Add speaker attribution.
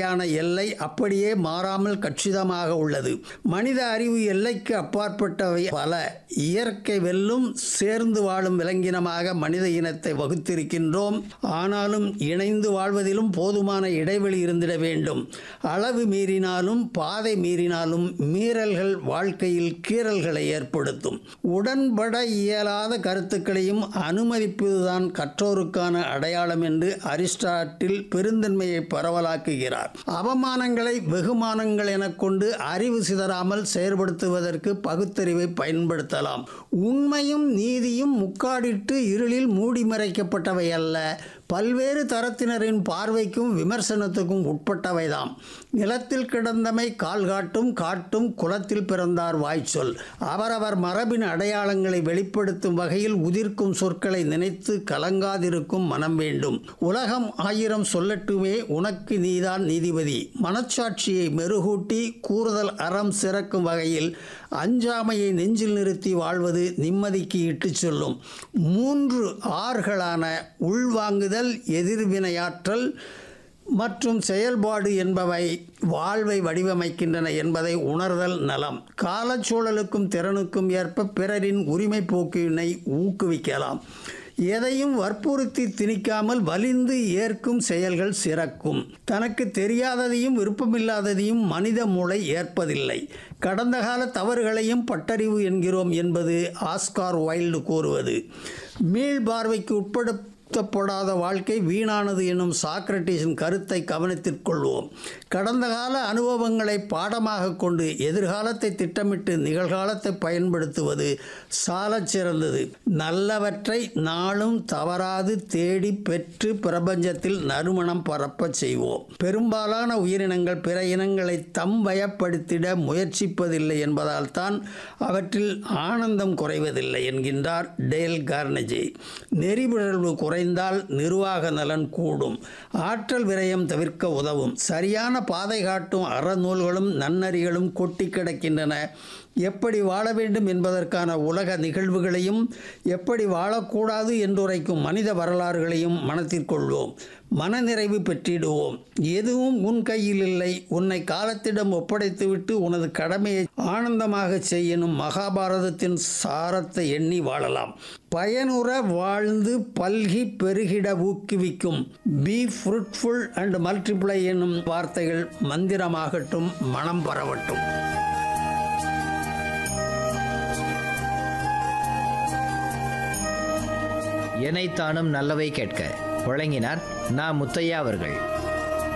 Speaker 1: வரையான எல்லை அப்படியே மாறாமல் கச்சிதமாக உள்ளது மனித அறிவு எல்லைக்கு அப்பாற்பட்டவை பல இயற்கை வெல்லும் சேர்ந்து வாழும் விலங்கினமாக மனித இனத்தை வகுத்திருக்கின்றோம் ஆனாலும் இணைந்து வாழ்வதிலும் போதுமான இடைவெளி இருந்திட வேண்டும் அளவு மீறினாலும் பாதை மீறினாலும் மீறல்கள் வாழ்க்கையில் கீறல்களை ஏற்படுத்தும் உடன்பட இயலாத கருத்துக்களையும் அனுமதிப்பதுதான் கற்றோருக்கான அடையாளம் என்று அரிஸ்டாட்டில் பெருந்தன்மையை பரவலாக்குகிறார் அவமானங்களை வெகுமானங்கள் எனக் கொண்டு அறிவு சிதறாமல் செயற்படுத்துவதற்கு பகுத்தறிவை பயன்படுத்தலாம் உண்மையும் நீதியும் முக்காடிட்டு இருளில் மூடி மறைக்கப்பட்டவை அல்ல பல்வேறு தரத்தினரின் பார்வைக்கும் விமர்சனத்துக்கும் உட்பட்டவைதாம் நிலத்தில் கிடந்தமை கால் காட்டும் காட்டும் குலத்தில் பிறந்தார் வாய்ச்சொல் அவரவர் மரபின் அடையாளங்களை வெளிப்படுத்தும் வகையில் உதிர்க்கும் சொற்களை நினைத்து கலங்காதிருக்கும் மனம் வேண்டும் உலகம் ஆயிரம் சொல்லட்டுமே உனக்கு நீதான் நீதிபதி மனச்சாட்சியை மெருகூட்டி கூறுதல் அறம் சிறக்கும் வகையில் அஞ்சாமையை நெஞ்சில் நிறுத்தி வாழ்வது நிம்மதிக்கு இட்டுச் சொல்லும் மூன்று ஆறுகளான உள்வாங்குதல் எதிர்வினையாற்றல் மற்றும் செயல்பாடு என்பவை வாழ்வை வடிவமைக்கின்றன என்பதை உணர்தல் நலம் காலச்சூழலுக்கும் திறனுக்கும் ஏற்ப பிறரின் உரிமை போக்கினை ஊக்குவிக்கலாம் எதையும் வற்புறுத்தி திணிக்காமல் வலிந்து ஏற்கும் செயல்கள் சிறக்கும் தனக்கு தெரியாததையும் விருப்பமில்லாததையும் மனித மூளை ஏற்பதில்லை கடந்த கால தவறுகளையும் பட்டறிவு என்கிறோம் என்பது ஆஸ்கார் வைல்டு கூறுவது மீள்பார்வைக்கு உட்பட திருப்தப்படாத வாழ்க்கை வீணானது என்னும் சாக்ரட்டிஸின் கருத்தை கவனத்திற்கொள்வோம் கடந்த கால அனுபவங்களை பாடமாக கொண்டு எதிர்காலத்தை திட்டமிட்டு நிகழ்காலத்தை பயன்படுத்துவது சாலச் சிறந்தது நல்லவற்றை நாளும் தவறாது தேடி பெற்று பிரபஞ்சத்தில் நறுமணம் பரப்பச் செய்வோம் பெரும்பாலான உயிரினங்கள் பிற இனங்களை தம் வயப்படுத்திட முயற்சிப்பதில்லை என்பதால் தான் அவற்றில் ஆனந்தம் குறைவதில்லை என்கின்றார் டேல் கார்னஜே நெறிபிழல்வு குறை குறைந்தால் நிர்வாக நலன் கூடும் ஆற்றல் விரயம் தவிர்க்க உதவும் சரியான பாதை காட்டும் அறநூல்களும் நன்னறிகளும் கொட்டி கிடக்கின்றன எப்படி வாழ வேண்டும் என்பதற்கான உலக நிகழ்வுகளையும் எப்படி வாழக்கூடாது என்றுரைக்கும் மனித வரலாறுகளையும் மனத்திற்கொள்வோம் மனநிறைவு பெற்றிடுவோம் எதுவும் உன் கையில் இல்லை உன்னை காலத்திடம் ஒப்படைத்துவிட்டு உனது கடமையை ஆனந்தமாக செய்யணும் மகாபாரதத்தின் சாரத்தை எண்ணி வாழலாம் பயனுற வாழ்ந்து பல்கி பெருகிட ஊக்குவிக்கும் பி ஃப்ரூட்ஃபுல் அண்ட் மல்டிப்ளை என்னும் வார்த்தைகள் மந்திரமாகட்டும் மனம் பரவட்டும்
Speaker 2: எனைத்தானும் நல்லவை கேட்க வழங்கினார் நா முத்தையா அவர்கள்